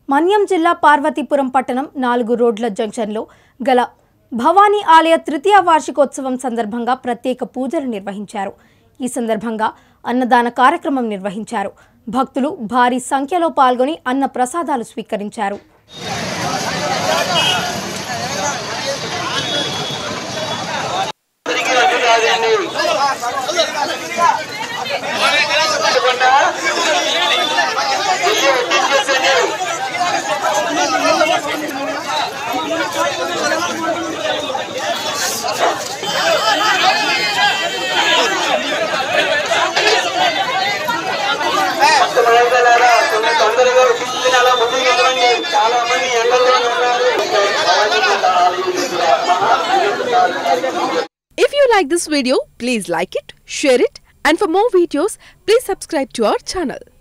మన్యం జిల్లా పార్వతీపురం పట్టణం నాలుగు రోడ్ల జంక్షన్లో గల భవానీ ఆలయ తృతీయ వార్షికోత్సవం సందర్భంగా ప్రత్యేక పూజలు నిర్వహించారు ఈ సందర్భంగా అన్నదాన కార్యక్రమం నిర్వహించారు భక్తులు భారీ సంఖ్యలో పాల్గొని అన్న ప్రసాదాలు స్వీకరించారు అందరికీ రద్దు కాదండి తప్పకుండా వెళ్ళి వడ్డించేసండి మొత్తం రైతులారా కొంచెం తొందరగా వడ్డించుకుని అలా ముందుకు వెళ్ళండి చాలా మంది ఎండల్లో ఉన్నారు If you like this video, please like it, share it, and for more videos, please subscribe to our channel.